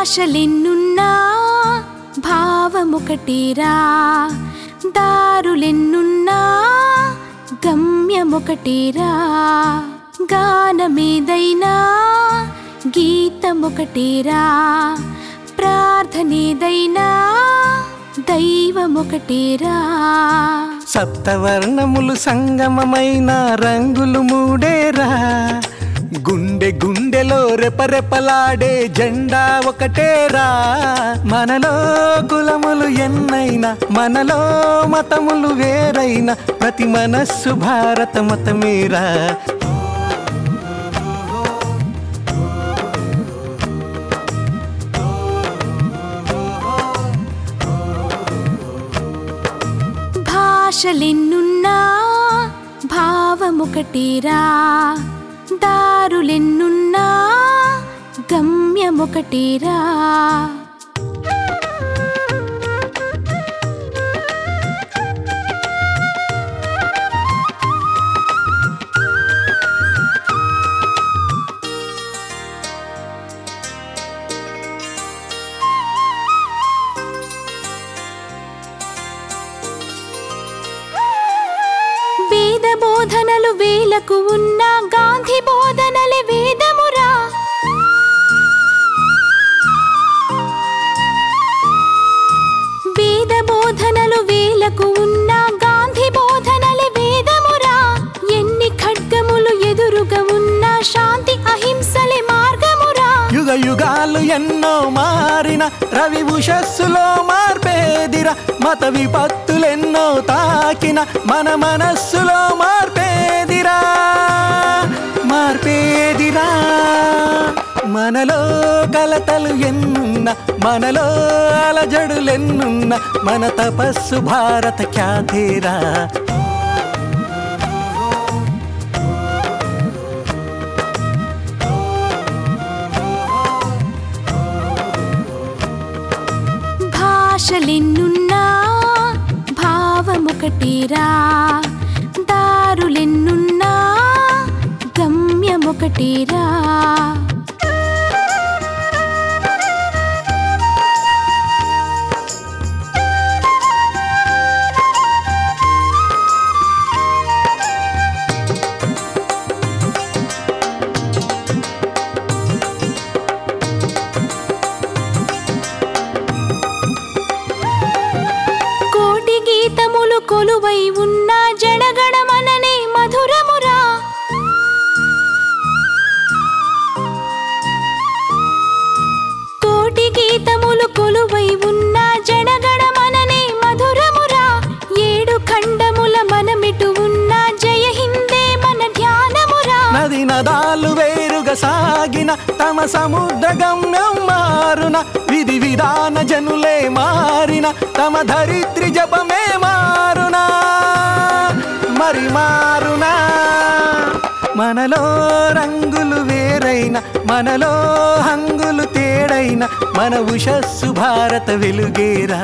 భాషలెన్నున్నా భావమొకటేరా దారులెన్నున్నా గమ్యమొకటేరా గానమేదైనా గీతమొకటేరా ప్రార్థనేదైనా దైవమొకటేరా సప్తవర్ణములు సంగమమైన రంగులు మూడేరా గుండె గుండెలో రెపరెపలాడే జెండా ఒకటేరా మనలో కులములు ఎన్నైనా మనలో మతములు వేరైనా ప్రతి మనస్సు భారత మతమేరా భాషలెన్నున్నా భావమొకటేరా దారులెన్నున్నా గమ్యమొకటేరా వేద బోధనలు వేలకు ఉన్న గాంధీ బోధనలే వేదమురా వేద బోధనలు వేలకు ఉన్న గాంధీ బోధనలే వేదమురా ఎన్ని ఖడ్గములు ఎదురుగా ఉన్న శాంతి అహింసలే మార్గమురా యుగ యుగాలు ఎన్నో మారిన రవి ఉషస్సులో మార్పేదిరా మత విపత్తులెన్నో తాకిన మన మనస్సులో మార్పేదిరా మార్పేదిరా మనలో కలతలు ఎన్నున్న మనలో అలజడులెన్నున్న మన తపస్సు భారత ఖ్యాతేరా భాషలెన్నున్నా భావమొకటేరా దారులెన్నున్నా గమ్యమొకటేరా కోటి గీతములు కొలువై ఉన్న జడగడమననే మధురమురా కోటి గీతములు కొలువై ఉన్న జడగడమననే మధురమురా ఏడు ఖండముల మనమిటు ఉన్న జయ హిందే మన ధ్యానమురా నది నదాలు వేరుగా సాగిన తమ సముద్ర గమ్యం మారున విధి విధాన జనులే మారిన తమ ధరిత్రి జపమే మారునా మరి మారునా మనలో రంగులు వేరైన మనలో హంగులు తేడైన మన ఉషస్సు భారత వెలుగేరా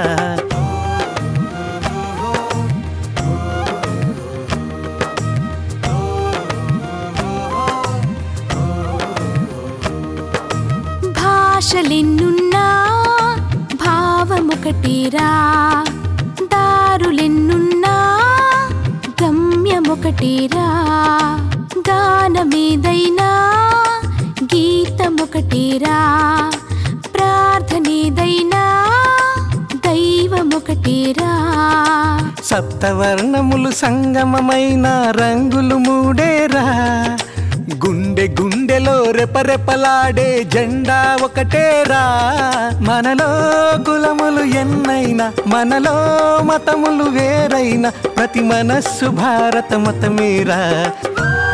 భాషలెన్నున్నా భావమొకటేరా దారులెన్నున్నా గమ్యమొకటేరా గానమేదైనా గీతమొకటేరా ప్రార్థనేదైనా దైవమొకటేరా సప్తవర్ణములు సంగమమైన రంగులు మూడేరా గుండె గుండెలో రెపరెపలాడే జెండా ఒకటేరా మనలో కులములు ఎన్నైనా మనలో మతములు వేరైనా ప్రతి మనస్సు భారత మతమేరా